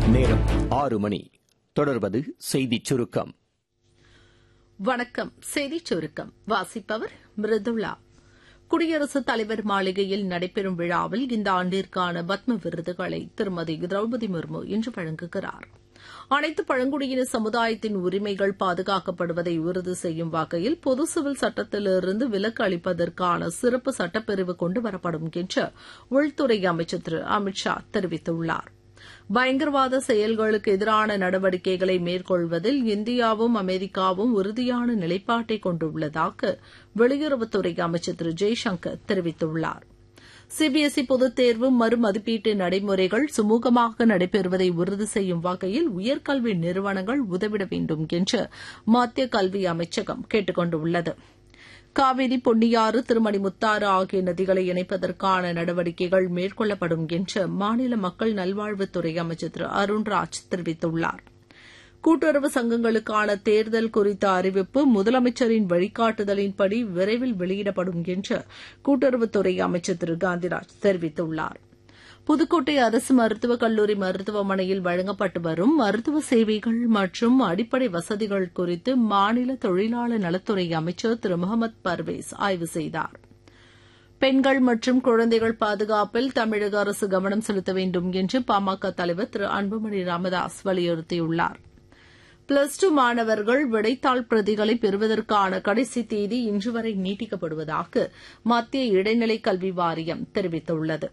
நேரம் ஆறு மணி தொடர்வது செய்திச் சுருக்கம் வணக்கம் செய்திச் சுருக்கம் வாசிப்பவர் மிருதுளா குடியரசுத் தலைவர் மாளிகையில் நடைபெறும் விழாவில் இந்த ஆண்டிற்கான பத்ம விருதுகளை திருமதி திரௌபதி முர்மு இன்று வழங்குகிறார் அனைத்து பழங்குடியின சமுதாயத்தின் உரிமைகள் பாதுகாக்கப்படுவதை உறுதி செய்யும் வகையில் பொது சிவில் சட்டத்திலிருந்து விலக்கு அளிப்பதற்கான சிறப்பு சட்டப்பிரிவு கொண்டுவரப்படும் என்று உள்துறை அமைச்சர் திரு அமித் ஷா தெரிவித்துள்ளார் பயங்கரவாத செயல்களுக்கு எதிரான நடவடிக்கைகளை மேற்கொள்வதில் இந்தியாவும் அமெரிக்காவும் உறுதியான நிலைப்பாட்டை கொண்டுள்ளதாக வெளியுறவுத்துறை அமைச்சர் திரு ஜெய்சங்கர் தெரிவித்துள்ளார் சிபிஎஸ்இ பொதுத் தேர்வு மறுமதிப்பீட்டு நடைமுறைகள் சுமூகமாக நடைபெறுவதை உறுதி செய்யும் வகையில் உயர்கல்வி நிறுவனங்கள் உதவிட வேண்டும் என்று மத்திய கல்வி அமைச்சகம் கேட்டுக் கொண்டுள்ளது காவிரி பொன்னியாறு திருமணி முத்தாறு ஆகிய நதிகளை இணைப்பதற்கான நடவடிக்கைகள் மேற்கொள்ளப்படும் என்று மாநில மக்கள் நல்வாழ்வுத்துறை அமைச்சர் திரு அருண்ராஜ் தெரிவித்துள்ளார் கூட்டுறவு சங்கங்களுக்கான தேர்தல் குறித்த அறிவிப்பு முதலமைச்சரின் வழிகாட்டுதலின்படி விரைவில் வெளியிடப்படும் என்று கூட்டுறவுத்துறை அமைச்சர் திரு காந்திராஜ் தெரிவித்துள்ளார் புதுக்கோட்டை அரசு மருத்துவக் கல்லூரி மருத்துவமனையில் வழங்கப்பட்டு வரும் மருத்துவ சேவைகள் மற்றும் அடிப்படை வசதிகள் குறித்து மாநில தொழிலாளர் நலத்துறை அமைச்சர் திரு முகமது பர்வேஸ் ஆய்வு செய்தார் பெண்கள் மற்றும் குழந்தைகள் பாதுகாப்பில் தமிழக அரசு கவனம் செலுத்த வேண்டும் என்று பாமக தலைவர் திரு அன்புமணி ராமதாஸ் வலியுறுத்தியுள்ளார் பிளஸ் டூ மாணவர்கள் விடைத்தாள் பிரதிகளை பெறுவதற்கான கடைசி தேதி இன்று வரை நீட்டிக்கப்படுவதாக மத்திய இடைநிலை கல்வி வாரியம் தெரிவித்துள்ளது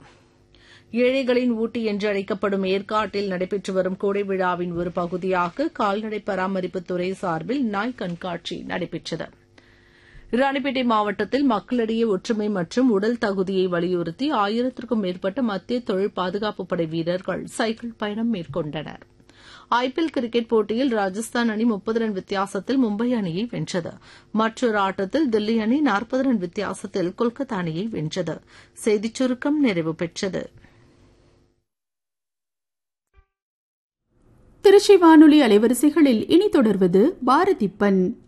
ஏழைகளின் ஊட்டி என்று அழைக்கப்படும் ஏற்காட்டில் நடைபெற்று வரும் கோடை விழாவின் ஒரு பகுதியாக கால்நடை பராமரிப்புத்துறை சார்பில் நாய் கண்காட்சி நடைபெற்றது ராணிப்பேட்டை மாவட்டத்தில் மக்களிடையே ஒற்றுமை மற்றும் உடல் தகுதியை வலியுறுத்தி ஆயிரத்திற்கும் மேற்பட்ட மத்திய தொழில் பாதுகாப்புப் படை வீரர்கள் சைக்கிள் பயணம் மேற்கொண்டனர் ஐபிஎல் கிரிக்கெட் போட்டியில் ராஜஸ்தான் அணி முப்பது ரன் வித்தியாசத்தில் மும்பை அணியை வென்றது மற்றொரு ஆட்டத்தில் தில்லி அணி நாற்பது ரன் வித்தியாசத்தில் கொல்கத்தா அணியை வென்றது செய்திச் சுருக்கம் நிறைவு பெற்றது திருச்சி வானொலி அலைவரிசைகளில் இனி தொடர்வது பாரதிப்பன்